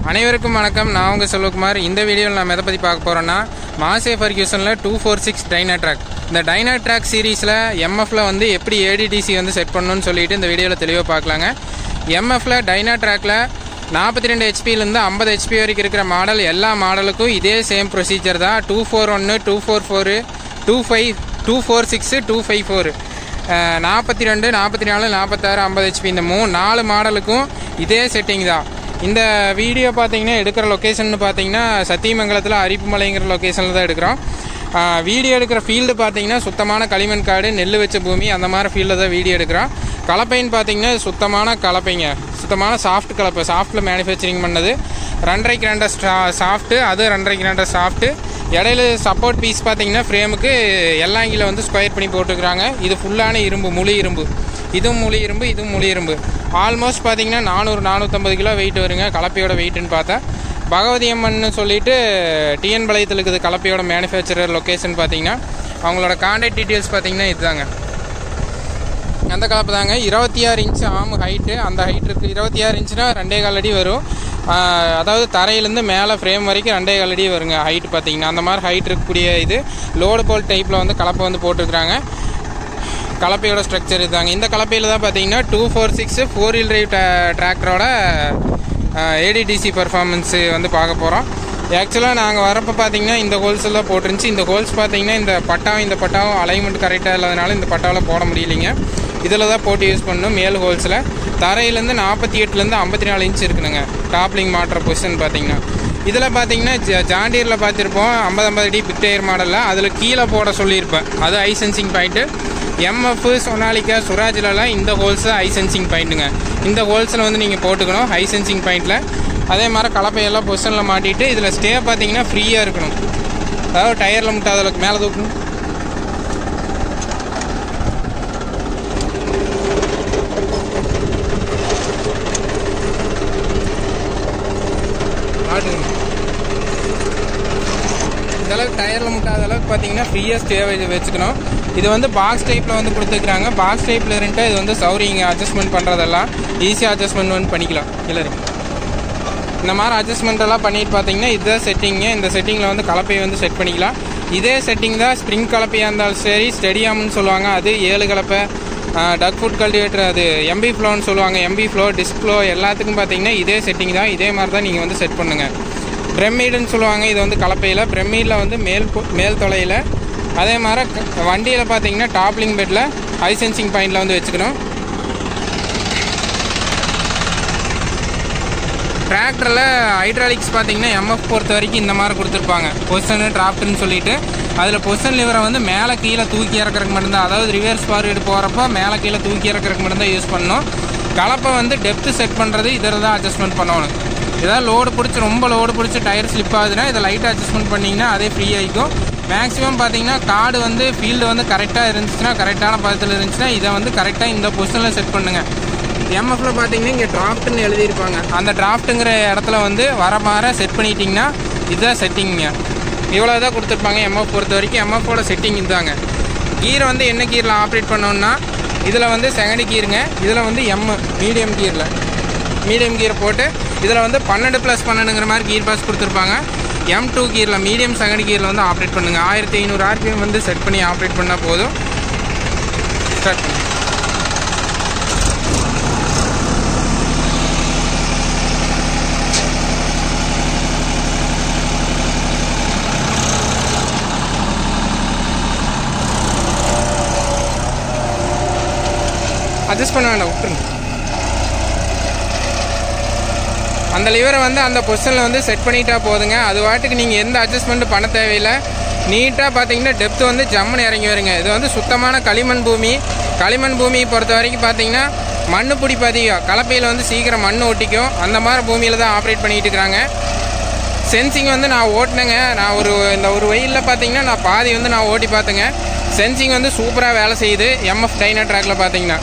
அனைவருக்கும் வணக்கம் நான் உங்கள் செல்வகுமார் இந்த வீடியோவில் நம்ம எதை பற்றி பார்க்க போகிறோன்னா மாசே ஃபர்கியூசனில் two four six Dynatrack இந்த டைனா ட்ராக் சீரீஸில் எம்எஃப்ல வந்து எப்படி ஏடிடிசி வந்து செட் பண்ணணும்னு சொல்லிட்டு இந்த வீடியோவில் தெளிவாக பார்க்கலாங்க எம்எஃப்ல டைனா ட்ராக்ல நாற்பத்தி ரெண்டு ஹெச்பிலேருந்து ஐம்பது ஹெச்பி வரைக்கும் இருக்கிற மாடல் எல்லா மாடலுக்கும் இதே சேம் ப்ரொசீஜர் தான் டூ ஃபோர் ஒன்று two four four two five two four six two five four நாற்பத்தி ரெண்டு நாற்பத்தி நாலு நாற்பத்தாறு ஐம்பது ஹெச்பி இந்த மூணு நாலு மாடலுக்கும் இதே செட்டிங் தான் இந்த வீடியோ பார்த்தீங்கன்னா எடுக்கிற லொக்கேஷன் பார்த்தீங்கன்னா சத்தியமங்கலத்தில் அரிப்புமலைங்கிற லொக்கேஷனில் தான் எடுக்கிறோம் வீடியோ எடுக்கிற ஃபீல்டு பார்த்தீங்கன்னா சுத்தமான களிமண் காடு நெல் வச்ச பூமி அந்த மாதிரி ஃபீல்டில் தான் வீடியோ எடுக்கிறோம் கலப்பைன்னு பார்த்தீங்கன்னா சுத்தமான கலப்பைங்க சுத்தமான சாஃப்ட் கலப்பை சாஃப்ட்டில் மேனுஃபேக்சரிங் பண்ணது ரெண்டரைக்கு ரெண்டரை ஸ்டா சாஃப்ட்டு அது ரெண்டரைக்கு ரெண்டரை சாஃப்ட்டு இடையில சப்போர்ட் பீஸ் பார்த்தீங்கன்னா ஃப்ரேமுக்கு எல்லாங்கில வந்து ஸ்கொயர் பண்ணி போட்டுக்கிறாங்க இது ஃபுல்லான இரும்பு முழு இரும்பு இதுவும் முழு இரும்பு இதுவும் முழு இரும்பு ஆல்மோஸ்ட் பார்த்தீங்கன்னா நானூறு நானூற்றம்பது கிலோ வெயிட் வருங்க கலப்பையோட வெயிட்டுன்னு பார்த்தா பகவதி அம்மன் சொல்லிட்டு டிஎன் பாளையத்தில் இருக்குது கலப்பையோட மேனுஃபேக்சரர் லொக்கேஷன் பார்த்தீங்கன்னா அவங்களோட கான்டாக்ட் டீட்டெயில்ஸ் பார்த்தீங்கன்னா இதுதாங்க அந்த கலப்பு தாங்க இருபத்தி ஆறு இன்ச்சு ஆம் ஹைட்டு அந்த ஹைட் இருக்குது இருபத்தி ஆறு இன்ச்சுனா ரெண்டே கால் அடி வரும் ஆஹ் அதாவது தரையிலேருந்து மேலே ஃப்ரேம் வரைக்கும் ரெண்டே கால் அடி வருங்க ஹைட் பார்த்தீங்கன்னா அந்த மாதிரி ஹைட் இருக்கக்கூடிய இது லோடு போல் டைப்பில் வந்து கலப்பை வந்து போட்டிருக்கிறாங்க கலப்பையோட ஸ்ட்ரக்சர் இதுதாங்க இந்த கலப்பையில் தான் பார்த்தீங்கன்னா two four six four wheel drive டிராக்டரோட ஏடிடிசி பர்ஃபார்மன்ஸு வந்து பார்க்க போகிறோம் ஆக்சுவலாக நாங்கள் வரப்போ பார்த்தீங்கன்னா இந்த ஹோல்ஸ் எல்லாம் போட்டிருந்துச்சு இந்த ஹோல்ஸ் பார்த்தீங்கன்னா இந்த பட்டாவும் இந்த பட்டாவும் அலைன்மெண்ட் கரெக்டாக இல்லாதனால இந்த பட்டாவில் போட முடியலைங்க இதில் தான் போட்டு யூஸ் பண்ணணும் மேல் ஹோல்ஸில் தரையிலேருந்து நாற்பத்தி எட்டுலேருந்து ஐம்பத்தி நாலு இன்ச் இருக்குனுங்க டாப்லிங் மாட்டுற பொசிஷன் பார்த்தீங்கன்னா இதில் பார்த்தீங்கன்னா ஜ- ஜாண்டியரில் பார்த்துருப்போம் ஐம்பது ஐம்பது அடி பிக் டயர் மாடலில் அதில் கீழே போட சொல்லியிருப்பேன் அது ஐ சென்சிங் பாயிண்ட்டு எம்எஃப் சோனாலிகா சுராஜ்லலாம் இந்த ஹோல்ஸ் ஐ சென்சிங் பாயிண்ட்டுங்க இந்த ஹோல்ஸில் வந்து நீங்கள் போட்டுக்கணும் ஹை சென்சிங் பாயிண்டில் அதே மாதிரி கலப்பையெல்லாம் பொசிஷனில் மாட்டிட்டு இதில் ஸ்டே பார்த்தீங்கன்னா ஃப்ரீயாக இருக்கணும் அதாவது டயரில் முட்டாத அளவுக்கு மேலே தூக்கணும் மாட்டுங்க இந்த அளவுக்கு டயரில் முட்டாத அளவுக்கு பார்த்தீங்கன்னா ஃப்ரீயாக ஸ்டே வச்சுக்கணும் இது வந்து பாக்ஸ் டைப்பில் வந்து கொடுத்துருக்காங்க பாக்ஸ் டைப்பில் இருந்துட்டு இது வந்து சௌரிங்க அட்ஜஸ்ட்மெண்ட் பண்ணுறதெல்லாம் ஈஸியாக அட்ஜஸ்ட்மெண்ட் வந்து பண்ணிக்கலாம் இல்லை இந்த மாதிரி அட்ஜஸ்ட்மெண்ட் எல்லாம் பண்ணிட்டு பார்த்தீங்கன்னா இதுதான் செட்டிங்கு இந்த செட்டிங்கில் வந்து கலப்பையை வந்து செட் பண்ணிக்கலாம் இதே செட்டிங் தான் ஸ்ப்ரிங் கலப்பையாக இருந்தாலும் சரி ஸ்டெடியாம்னு சொல்லுவாங்க அது ஏழு கலப்பை டக் ஃபுட் கல்டிவேட்டர் அது எம்பி ஃப்ளோன்னு சொல்லுவாங்க எம்பி ஃப்ளோ டிஸ்க் ஃப்ளோ எல்லாத்துக்கும் பார்த்தீங்கன்னா இதே செட்டிங் தான் இதே மாதிரி தான் நீங்கள் வந்து செட் பண்ணுங்கள் பிரம்மீடுன்னு சொல்லுவாங்க இது வந்து கலப்பையில் பிரம்மீடில் வந்து மேல் பொ- மேல் தொலையில் அதே மாதிரி க- வண்டியில் பார்த்தீங்கன்னா டாப்லிங் பெட்டில் ஹை சென்சிங் பாயிண்டில் வந்து வச்சுக்கணும் டிராக்டரில் ஹைட்ராலிக்ஸ் பார்த்தீங்கன்னா எம்எஃப் பொறுத்த வரைக்கும் இந்த மாதிரி கொடுத்துருப்பாங்க பொசிஷனு டிராப்ட்னு சொல்லிட்டு அதில் பொசிஷன் லிவரை வந்து மேலே கீழே தூக்கி இறக்குறதுக்கு மட்டும்தான் அதாவது ரிவர்ஸ் ஃபார்வேர்டு போகிறப்ப மேலே கீழே தூக்கி இறக்குறதுக்கு மட்டும்தான் யூஸ் பண்ணணும் கலப்பை வந்து டெப்த்து செட் பண்ணுறது இதில் தான் அட்ஜஸ்ட்மெண்ட் பண்ணணும் ஏதாவது லோடு பிடிச்சி ரொம்ப லோடு பிடிச்சி டயர் ஸ்லிப் ஆகுதுன்னா இதை லைட்டாக அட்ஜஸ்ட்மெண்ட் பண்ணிங்கன்னா அதே ஃப்ரீ ஆகிக்கும் மேக்ஸிமம் பார்த்தீங்கன்னா காடு வந்து ஃபீல்டு வந்து கரெக்டாக இருந்துச்சுன்னா கரெக்டான பதத்தில் இருந்துச்சுன்னா இதை வந்து கரெக்டாக இந்த பொசிஷனில் செட் பண்ணுங்கள் எம்எஃப்ல பார்த்தீங்கன்னா இங்கே டிராஃப்ட்னு எழுதியிருப்பாங்க அந்த டிராஃப்ட்டுங்கிற இடத்துல வந்து வர மாதிரி செட் பண்ணிட்டீங்கன்னா இதுதான் செட்டிங்க இவ்வளோ தான் கொடுத்துருப்பாங்க எம்எஃப் பொறுத்த வரைக்கும் எம்எஃபோட செட்டிங் இதுதாங்க கீரை வந்து என்ன கீரில் ஆப்ரேட் பண்ணோம்னா இதில் வந்து செகண்ட் கீருங்க இதில் வந்து எம் மீடியம் கீரில் மீடியம் கீர் போட்டு இதில் வந்து பன்னெண்டு ப்ளஸ் பன்னெண்டுங்கிற மாதிரி கீர் பாஸ் கொடுத்துருப்பாங்க எம் டூ கீரில் மீடியம் செகண்ட் கீரில் வந்து ஆப்ரேட் பண்ணுங்கள் ஆயிரத்தி ஐநூறு ஆர்பிஎம் வந்து செட் பண்ணி ஆப்ரேட் பண்ணால் போதும் ஸ்டார்ட் பண்ணுங்க அட்ஜஸ்ட் பண்ண வேண்டாம் விட்டுருங்க அந்த லிவரை வந்து அந்த பொசிஷனில் வந்து செட் பண்ணிட்டா போதுங்க அது வாட்டுக்கு நீங்கள் எந்த அட்ஜஸ்ட்மெண்ட்டும் பண்ண தேவையில்லை நீட்டாக பார்த்தீங்கன்னா டெப்த் வந்து ஜம்முன்னு இறங்கி வருங்க இது வந்து சுத்தமான களிமண் பூமி களிமண் பூமியை பொறுத்த வரைக்கும் பார்த்தீங்கன்னா மண்ணு பிடிப்பு அதிகம் கலப்பையில் வந்து சீக்கிரம் மண் ஒட்டிக்கும் அந்த மாதிரி பூமியில் தான் ஆப்ரேட் பண்ணிட்டு இருக்கிறாங்க சென்சிங் வந்து நான் ஓட்டினேங்க நான் ஒரு இந்த ஒரு வெயிலில் பார்த்தீங்கன்னா நான் பாதி வந்து நான் ஓட்டி பார்த்தேங்க சென்சிங் வந்து சூப்பராக வேலை செய்யுது எம்எஃப் டைனா ட்ராக்ல பார்த்தீங்கன்னா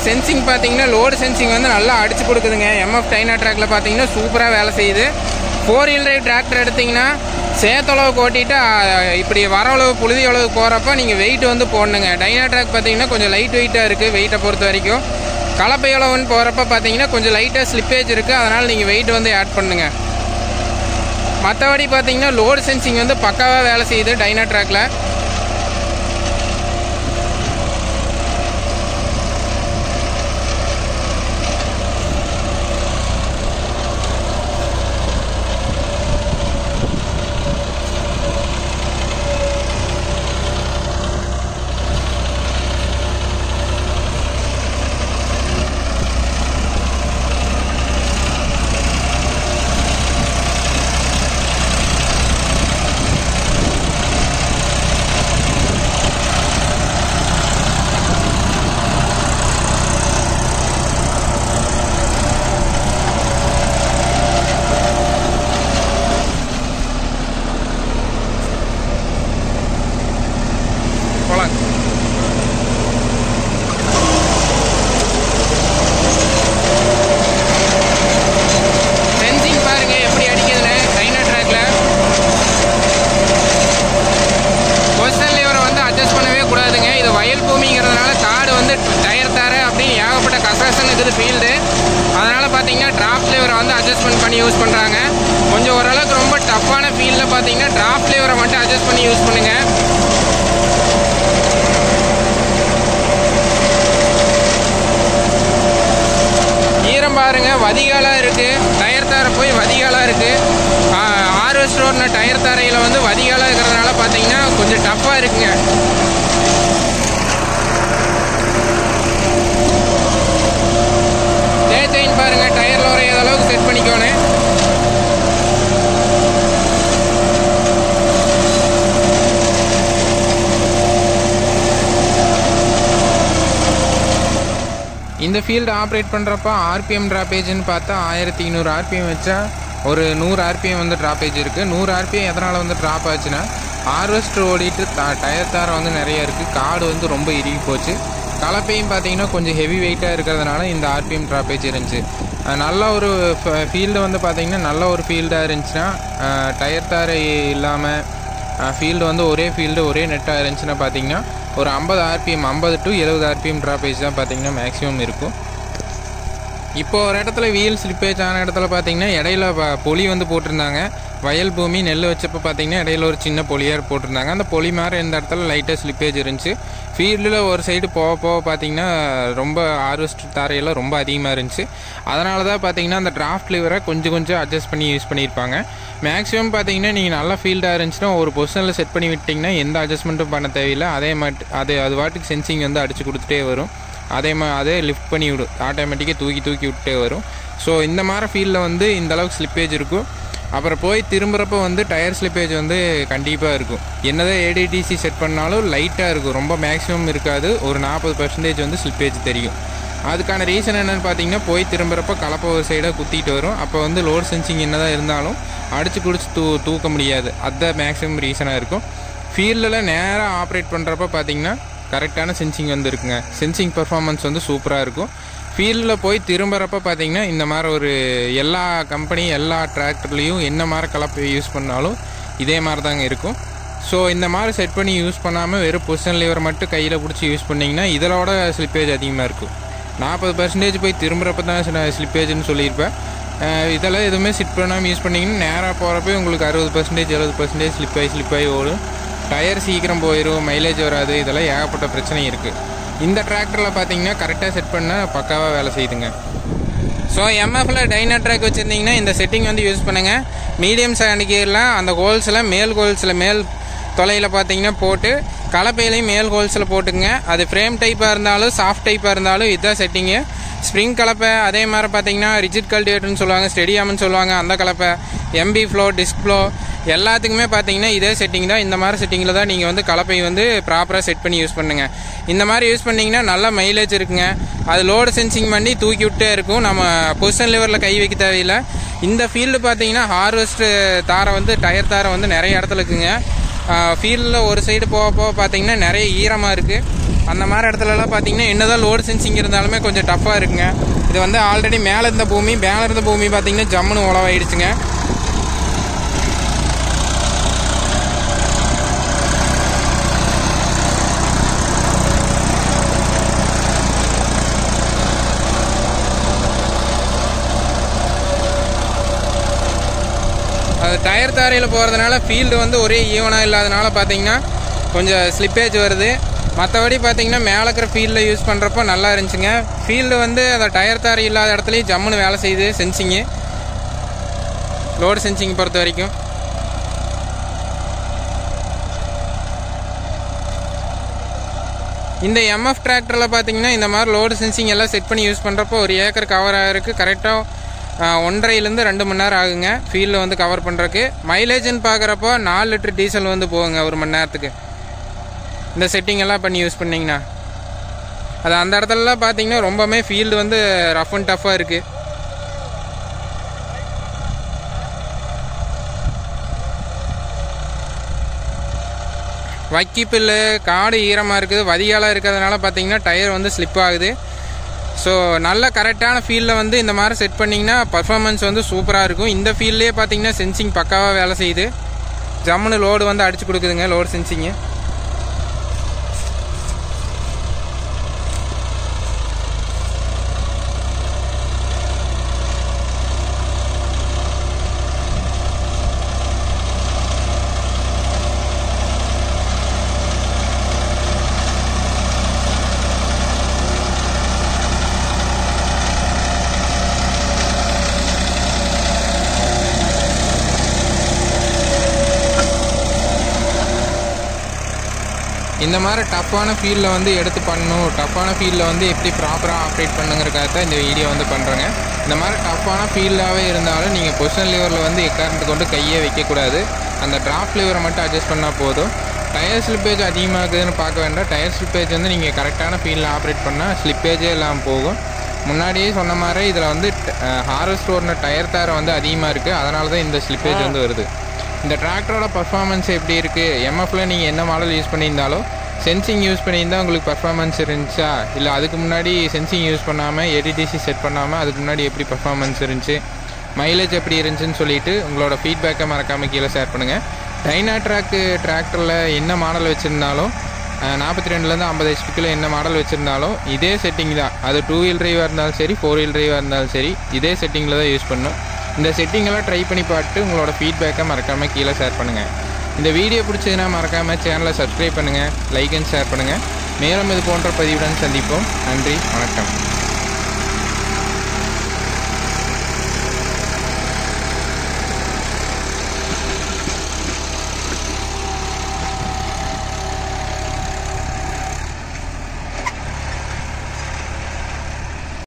சென்சிங் பார்த்தீங்கன்னா லோடு சென்சிங் வந்து நல்லா அடிச்சு கொடுக்குதுங்க எம்எஃப் டைனா ட்ராக்ல பார்த்தீங்கன்னா சூப்பராக வேலை செய்யுது ஃபோர் வீல் டிரைவ் டிராக்டர் எடுத்தீங்கன்னா சேத்தளவுக்கு ஓட்டிட்டு ஆ, இப்படி வர அளவு புழுதி அளவுக்கு போகிறப்ப நீங்கள் வெயிட் வந்து போடணுங்க டைனா ட்ராக் பார்த்தீங்கன்னா கொஞ்சம் லைட் வெயிட்டாக இருக்குது வெயிட்டை பொறுத்த வரைக்கும் கலப்பை அளவுன்னு போகிறப்ப பார்த்தீங்கன்னா கொஞ்சம் லைட்டாக ஸ்லிப்பேஜ் இருக்குது அதனால் நீங்கள் வெயிட் வந்து ஆட் பண்ணுங்க மற்றபடி பார்த்தீங்கன்னா லோடு சென்சிங் வந்து பக்காவாக வேலை செய்யுது டைனா ட்ராக்ல போலாம் சென்சிங் பாருங்க எப்படி அடிக்குதுல டைனா ட்ராக்ல பொசிஷன் லிவரை வந்து அட்ஜஸ்ட் பண்ணவே கூடாதுங்க இது வயல் பூமிங்கிறதுனால காடு வந்து டயர் தர அப்படின்னு ஏகப்பட்ட கசகசன் இருக்குது ஃபீல்டு அதனால பார்த்தீங்கன்னா டிராப் லிவரை வந்து அட்ஜஸ்ட்மெண்ட் பண்ணி யூஸ் பண்ணுறாங்க கொஞ்சம் ஓரளவுக்கு ரொம்ப டஃப்பான ஃபீல்டில் பார்த்தீங்கன்னா டிராப் லிவரை மட்டும் அட்ஜஸ்ட் பண்ணி யூஸ் பண்ணுங்க ஈரம் பாருங்க வதிகாலா இருக்கு டயர் தார போய் வதிகாலா இருக்கு ஆர்வெஸ்ட் ரோட்ன டயர் தாரையில் வந்து வதிகாலா இருக்கிறதுனால பார்த்தீங்கன்னா கொஞ்சம் டஃப்பாக இருக்குங்க டே செயின் பாருங்க டயர்ல ஒரு அளவுக்கு செட் பண்ணிக்கோணும் இந்த ஃபீல்டு ஆப்ரேட் பண்ணுறப்ப ஆர்பிஎம் ட்ராப்பேஜ்னு பார்த்தா ஆயிரத்தி ஐநூறு ஆர்பிஎம் வச்சா ஒரு நூறு ஆர்பிஎம் வந்து ட்ராப்பேஜ் இருக்குது நூறு ஆர்பிஎம் எதனால் வந்து ட்ராப் ஆச்சுன்னா ஹார்வெஸ்டர் ஓடிட்டு த டயர் தார் வந்து நிறைய இருக்குது காடு வந்து ரொம்ப இறுகி போச்சு கலப்பையும் பார்த்தீங்கன்னா கொஞ்சம் ஹெவி வெயிட்டாக இருக்கிறதுனால இந்த ஆர்பிஎம் ட்ராப்பேஜ் இருந்துச்சு அஹ் நல்ல ஒரு ஃபீல்டு வந்து பார்த்தீங்கன்னா நல்ல ஒரு ஃபீல்டாக இருந்துச்சுன்னா அஹ் டயர் தார் இல்லாமல் ஃபீல்டு வந்து ஒரே ஃபீல்டு ஒரே நெட்டாக இருந்துச்சுன்னா பார்த்தீங்கன்னா ஒரு ஐம்பது ஆர்பிஎம் ஐம்பது டு எழுபது ஆர்பிஎம் ட்ராப்பேஜ் தான் பார்த்தீங்கன்னா மேக்ஸிமம் இருக்கும் இப்போ ஒரு இடத்துல வீல் ஸ்லிப்பேஜ் ஆன இடத்துல பார்த்தீங்கன்னா இடையில ப- பொலி வந்து போட்டிருந்தாங்க வயல் பூமி நெல் வச்சப்போ பார்த்தீங்கன்னா இடையில ஒரு சின்ன பொலியார் போட்டிருந்தாங்க அந்த பொலி மாதிரி இந்த இடத்துல லைட்டாக ஸ்லிப்பேஜ் இருந்துச்சு ஃபீல்டில் ஒரு சைடு போக போக பார்த்தீங்கன்னா ரொம்ப ஹார்வெஸ்ட் தாரையெல்லாம் ரொம்ப அதிகமாக இருந்துச்சு அதனால தான் பார்த்தீங்கன்னா அந்த டிராஃப்ட் லிவரை கொஞ்சம் கொஞ்சம் அட்ஜஸ்ட் பண்ணி யூஸ் பண்ணியிருப்பாங்க மேக்ஸிமம் பார்த்தீங்கன்னா நீங்கள் நல்ல ஃபீல்டாக இருந்துச்சுன்னா ஒரு பொசிஷனில் செட் பண்ணி விட்டிங்கன்னா எந்த அட்ஜஸ்ட்மெண்ட்டும் பண்ண தேவையில்லை அதே மாட்டு அது அது வாட்டுக்கு சென்சிங் வந்து அடிச்சு கொடுத்துட்டே வரும் அதே மா அதே லிஃப்ட் பண்ணி விடும் ஆட்டோமேட்டிக்காக தூக்கி தூக்கி விட்டே வரும் ஸோ இந்த மாதிரி ஃபீல்டில் வந்து இந்த அளவுக்கு ஸ்லிப்பேஜ் இருக்கும் அப்புறம் போய் திரும்புகிறப்ப வந்து டயர் ஸ்லிப்பேஜ் வந்து கண்டிப்பாக இருக்கும் என்னதான் ஏடிடிசி செட் பண்ணாலும் லைட்டாக இருக்கும் ரொம்ப மேக்ஸிமம் இருக்காது ஒரு நாற்பது பர்சன்டேஜ் வந்து ஸ்லிப்பேஜ் தெரியும் அதுக்கான ரீசன் என்னன்னு பார்த்தீங்கன்னா போய் திரும்புகிறப்ப கலப்பை ஒரு சைடாக குத்திட்டு வரும் அப்போ வந்து லோட் சென்சிங் என்னதான் இருந்தாலும் அடிச்சு குடிச்சு தூ தூக்க முடியாது அதுதான் மேக்ஸிமம் ரீசனாக இருக்கும் ஃபீல்டில் நேராக ஆப்ரேட் பண்ணுறப்ப பார்த்தீங்கன்னா கரெக்டான சென்சிங் வந்து இருக்குங்க சென்சிங் பெர்ஃபார்மன்ஸ் வந்து சூப்பராக இருக்கும் ஃபீல்டில் போய் திரும்புகிறப்ப பார்த்தீங்கன்னா இந்த மாதிரி ஒரு எல்லா கம்பெனி எல்லா டிராக்டர்லேயும் என்ன மாதிரி கலப்பை யூஸ் பண்ணாலும் இதே மாதிரி தாங்க இருக்கும் ஸோ இந்த மாதிரி செட் பண்ணி யூஸ் பண்ணாமல் வெறும் பொசிஷன் லிவர் மட்டும் கையில் பிடிச்சி யூஸ் பண்ணிங்கன்னா இதோட ஸ்லிப்பேஜ் அதிகமாக இருக்கும் நாற்பது பர்சன்டேஜ் போய் திரும்புகிறப்ப தான் ஸ்லிப்பேஜ்னு சொல்லியிருப்பேன் அஹ் இதெல்லாம் எதுவுமே சிட் பண்ணாமல் யூஸ் பண்ணிங்கன்னா நேராக போகிறப்ப உங்களுக்கு அறுபது பர்சன்டேஜ் எழுபது பர்சன்டேஜ் ஸ்லிப் ஆகி ஸ்லிப் ஆகி ஓடும் டயர் சீக்கிரம் போயிடும் மைலேஜ் வராது இதெல்லாம் ஏகப்பட்ட பிரச்சனை இருக்குது இந்த டிராக்டரில் பார்த்தீங்கன்னா கரெக்டாக செட் பண்ணால் பக்காவாக வேலை செய்யுதுங்க ஸோ எம்எஃப்ல டைனா ட்ராக் வச்சுருந்தீங்கன்னா இந்த செட்டிங் வந்து யூஸ் பண்ணுங்கள் மீடியம் ஸ்டாண்ட் கியரில் அந்த ஹோல்ஸில் மேல் ஹோல்ஸில் மேல் தொலையில் பார்த்தீங்கன்னா போட்டு கலப்பையிலையும் மேல் ஹோல்ஸில் போட்டுங்க அது ஃப்ரேம் டைப்பாக இருந்தாலும் சாஃப்ட் டைப்பாக இருந்தாலும் இதுதான் செட்டிங்கு ஸ்ப்ரிங் கலப்பை அதே மாதிரி பார்த்தீங்கன்னா ரிஜிட் கல்டிவேட்டர்னு சொல்லுவாங்க ஸ்டெடியாம்னு சொல்லுவாங்க அந்த கலப்பை எம்பி ஃப்ளோ டிஸ்க் ஃப்ளோ எல்லாத்துக்குமே பார்த்தீங்கன்னா இதே செட்டிங் தான் இந்த மாதிரி செட்டிங்கில் தான் நீங்கள் வந்து கலப்பை வந்து ப்ராப்பராக செட் பண்ணி யூஸ் பண்ணுங்கள் இந்த மாதிரி யூஸ் பண்ணிங்கன்னா நல்ல மைலேஜ் இருக்குங்க அது லோடு சென்சிங் பண்ணி தூக்கி விட்டே இருக்கும் நம்ம பொசிஷன் லிவரில் கை வைக்க தேவையில்லை இந்த ஃபீல்டு பார்த்தீங்கன்னா ஹார்வெஸ்ட் தாரை வந்து டயர் தாரை வந்து நிறைய இடத்துல இருக்குங்க ஃபீல்டில் ஒரு சைடு போக போக பார்த்தீங்கன்னா நிறைய ஈரமாக இருக்குது அந்த மாதிரி இடத்துலலாம் பார்த்தீங்கன்னா என்னதான் லோடு சென்சிங் இருந்தாலுமே கொஞ்சம் டஃப்பாக இருக்குங்க இது வந்து ஆல்ரெடி மேலே இருந்த பூமி மேலே இருந்த பூமி பார்த்தீங்கன்னா ஜம்முன்னு உழவாயிடுச்சுங்க அது டயர் தாரையில் போகிறதுனால ஃபீல்டு வந்து ஒரே ஈவனாக இல்லாதனால பார்த்தீங்கன்னா கொஞ்சம் ஸ்லிப்பேஜ் வருது மற்றபடி பார்த்தீங்கன்னா மேலே இருக்கிற ஃபீல்டில் யூஸ் பண்ணுறப்போ நல்லா இருந்துச்சுங்க ஃபீல்டு வந்து அந்த டயர் தாரை இல்லாத இடத்துலையும் ஜம்முன்னு வேலை செய்யுது சென்சிங்கு லோடு சென்சிங் பொறுத்த வரைக்கும் இந்த எம்எஃப் டிராக்டரில் பார்த்தீங்கன்னா இந்த மாதிரி லோடு சென்சிங் எல்லாம் செட் பண்ணி யூஸ் பண்ணுறப்போ ஒரு ஏக்கர் கவர் ஆகிறதுக்கு கரெக்டாக ஒன்றரைலேருந்து ரெண்டு மணி நேரம் ஆகுங்க ஃபீல்டில் வந்து கவர் பண்ணுறதுக்கு மைலேஜ்னு பார்க்குறப்போ நாலு லிட்டர் டீசல் வந்து போகுங்க ஒரு மணி நேரத்துக்கு இந்த செட்டிங் எல்லாம் பண்ணி யூஸ் பண்ணிங்கன்னா அது அந்த இடத்துலலாம் பார்த்தீங்கன்னா ரொம்பவுமே ஃபீல்டு வந்து ரஃப் அண்ட் டஃப்பாக இருக்குது வைக்கிப்பில் காடு ஈரமாக இருக்குது வதிகாலாக இருக்கிறதுனால பார்த்தீங்கன்னா டயர் வந்து ஸ்லிப் ஆகுது ஸோ நல்ல கரெக்டான ஃபீல்டில் வந்து இந்த மாதிரி செட் பண்ணிங்கன்னா பர்ஃபார்மன்ஸ் வந்து சூப்பராக இருக்கும் இந்த ஃபீல்ட்லேயே பார்த்தீங்கன்னா சென்சிங் பக்காவாக வேலை செய்யுது ஜம்முன்னு லோடு வந்து அடிச்சு கொடுக்குதுங்க லோடு சென்சிங்கு இந்த மாதிரி டஃப்பான ஃபீல்டில் வந்து எடுத்து பண்ணணும் டஃப்பான ஃபீல்டில் வந்து எப்படி ப்ராப்பராக ஆப்ரேட் பண்ணுங்கிறக்காக தான் இந்த வீடியோ வந்து பண்ணுறேங்க இந்த மாதிரி டஃப்பான ஃபீல்டாகவே இருந்தாலும் நீங்கள் பொசிஷன் லிவரில் வந்து எக்காரணத்து கொண்டு கையே வைக்கக்கூடாது அந்த ட்ராப் லிவரை மட்டும் அட்ஜஸ்ட் பண்ணால் போதும் டயர் ஸ்லிப்பேஜ் அதிகமாகுதுன்னு பார்க்க வேண்டாம் டயர் ஸ்லிப்பேஜ் வந்து நீங்கள் கரெக்டான ஃபீல்டில் ஆப்ரேட் பண்ணால் ஸ்லிப்பேஜே இல்லாமல் போகும் முன்னாடியே சொன்ன மாதிரி இதில் வந்து ஹார்வெஸ்ட் ஓடின டயர் தாரை வந்து அதிகமாக இருக்குது அதனால தான் இந்த ஸ்லிப்பேஜ் வந்து வருது இந்த டிராக்டரோட பர்ஃபார்மன்ஸ் எப்படி இருக்குது எம்எஃப்ல நீங்கள் என்ன மாடல் யூஸ் பண்ணியிருந்தாலும் சென்சிங் யூஸ் பண்ணியிருந்தால் உங்களுக்கு பர்ஃபார்மன்ஸ் இருந்துச்சா இல்லை அதுக்கு முன்னாடி சென்சிங் யூஸ் பண்ணாமல் ஏடிடிசி செட் பண்ணாமல் அதுக்கு முன்னாடி எப்படி பர்ஃபார்மன்ஸ் இருந்துச்சு மைலேஜ் எப்படி இருந்துச்சுன்னு சொல்லிட்டு உங்களோட ஃபீட்பேக்கை மறக்காமல் கீழே ஷேர் பண்ணுங்கள் டைனா ட்ராக்கு டிராக்டரில் என்ன மாடல் வச்சுருந்தாலும் நாற்பத்தி ரெண்டுலேருந்து ஐம்பது ஹெச்பிக்கில் என்ன மாடல் வச்சுருந்தாலும் இதே செட்டிங் தான் அது டூ வீல் டிரைவாக இருந்தாலும் சரி ஃபோர் வீல் டிரைவாக இருந்தாலும் சரி இதே செட்டிங்கில் தான் யூஸ் பண்ணணும் இந்த செட்டிங்கெல்லாம் ட்ரை பண்ணி பார்த்துட்டு உங்களோட ஃபீட்பேக்கை மறக்காமல் கீழே ஷேர் பண்ணுங்கள் இந்த வீடியோ பிடிச்சதுன்னா மறக்காமல் சேனலை சப்ஸ்கிரைப் பண்ணுங்கள் லைக் அண்ட் ஷேர் பண்ணுங்கள் மேலும் இது போன்ற பதிவுடன் சந்திப்போம் நன்றி வணக்கம்